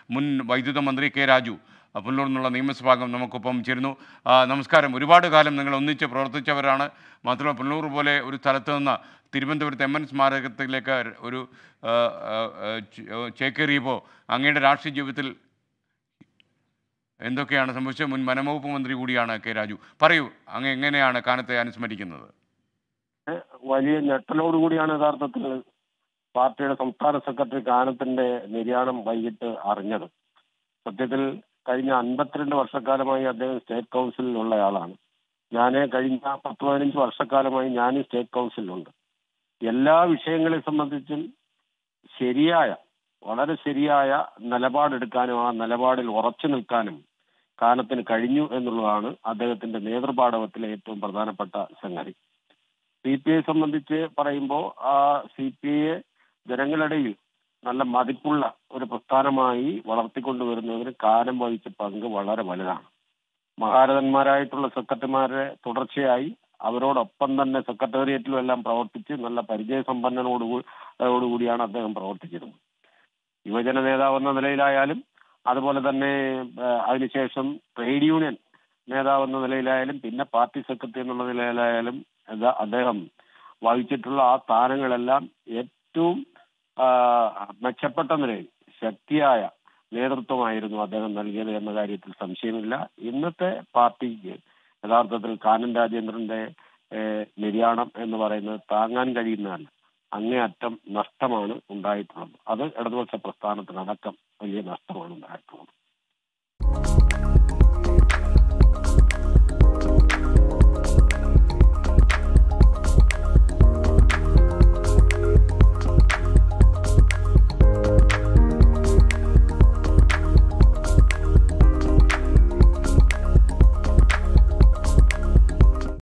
മുൻ വൈദ്യുത മന്ത്രി കെ രാജു ആ, പുനലൂർ നിന്നുള്ള നിയമസഭാംഗം നമുക്കൊപ്പം ചേരുന്നു ആ, നമസ്കാരം ഒരുപാട് കാലം നിങ്ങൾ ഒന്നിച്ച് പ്രവർത്തിച്ചവരാണ് മാത്രമല്ല പുനലൂർ പോലെ ഒരു സ്ഥലത്ത് നിന്ന് തിരുവനന്തപുരത്ത് എം എൻ സ്മാരകത്തിലേക്ക് ഒരു ആ, ആ, ആ, ചേ- ചേക്കേറിയപ്പോൾ അങ്ങയുടെ രാഷ്ട്രീയ ജീവിതത്തിൽ എന്തൊക്കെയാണ് സംഭവിച്ചത് മുൻ വനംവകുപ്പ് മന്ത്രി കൂടിയാണ് കെ രാജു പറയൂ അങ്ങ് എങ്ങനെയാണ് കാനത്തെ അനുസ്മരിക്കുന്നത് വലിയ ഞെട്ടലോടുകൂടിയാണ് യഥാർത്ഥത്തിൽ പാർട്ടിയുടെ സംസ്ഥാന സെക്രട്ടറി കാനത്തിന്റെ നിര്യാണം വൈകിട്ട് അറിഞ്ഞത് സത്യത്തിൽ കഴിഞ്ഞ അൻപത്തിരണ്ട് വർഷക്കാലമായി അദ്ദേഹം സ്റ്റേറ്റ് കൗൺസിലിലുള്ള ആളാണ് ഞാൻ കഴിഞ്ഞ പത്ത് പതിനഞ്ച് വർഷക്കാലമായി ഞാൻ സ്റ്റേറ്റ് കൗൺസിലുണ്ട് എല്ലാ വിഷയങ്ങളെ സംബന്ധിച്ചും ശരിയായ വളരെ ശരിയായ നിലപാടെടുക്കാനും ആ നിലപാടിൽ ഉറച്ചു നിൽക്കാനും കാലത്തിന് കഴിഞ്ഞു എന്നുള്ളതാണ് അദ്ദേഹത്തിന്റെ നേതൃപാടവത്തിലെ ഏറ്റവും പ്രധാനപ്പെട്ട സംഗതി സി പി ഐ സംബന്ധിച്ച് പറയുമ്പോൾ ആ സി പി ഐയെ ജനങ്ങളിടയിൽ നല്ല മതിപ്പുള്ള ഒരു പ്രസ്ഥാനമായി വളർത്തിക്കൊണ്ടുവരുന്നതിന് കാലം വഹിച്ച പങ്ക് വളരെ വലുതാണ് മഹാരഥന്മാരായിട്ടുള്ള സെക്രട്ടറിമാരെ തുടർച്ചയായി അവരോടൊപ്പം തന്നെ സെക്രട്ടേറിയറ്റിലും എല്ലാം പ്രവർത്തിച്ച് നല്ല പരിചയസമ്പന്നനോടുകൂടിയാണ് അദ്ദേഹം പ്രവർത്തിച്ചിരുന്നത് യുവജന നേതാവ് എന്ന നിലയിലായാലും അതുപോലെ തന്നെ ആ, അതിനുശേഷം ട്രേഡ് യൂണിയൻ നേതാവ് എന്ന നിലയിലായാലും പിന്നെ പാർട്ടി സെക്രട്ടറി എന്നുള്ള നിലയിലായാലും ഇത് അദ്ദേഹം വഹിച്ചിട്ടുള്ള ആ സ്ഥാനങ്ങളെല്ലാം ഏറ്റവും ആ, മെച്ചപ്പെട്ട നിലയിൽ ശക്തിയായ നേതൃത്വമായിരുന്നു അദ്ദേഹം നൽകിയത് എന്ന കാര്യത്തിൽ സംശയമില്ല ഇന്നത്തെ പാർട്ടിക്ക് യഥാർത്ഥത്തിൽ കാനൻ രാജേന്ദ്രന്റെ ഏഹ്, നിര്യാണം എന്ന് പറയുന്നത് താങ്ങാൻ കഴിയുന്നതല്ല അങ്ങേയറ്റം നഷ്ടമാണ് ഉണ്ടായിട്ടുള്ളത് അത് ഇടതുപക്ഷ പ്രസ്ഥാനത്തിനടക്കം വലിയ നഷ്ടമാണ് ഉണ്ടായിട്ടുള്ളത്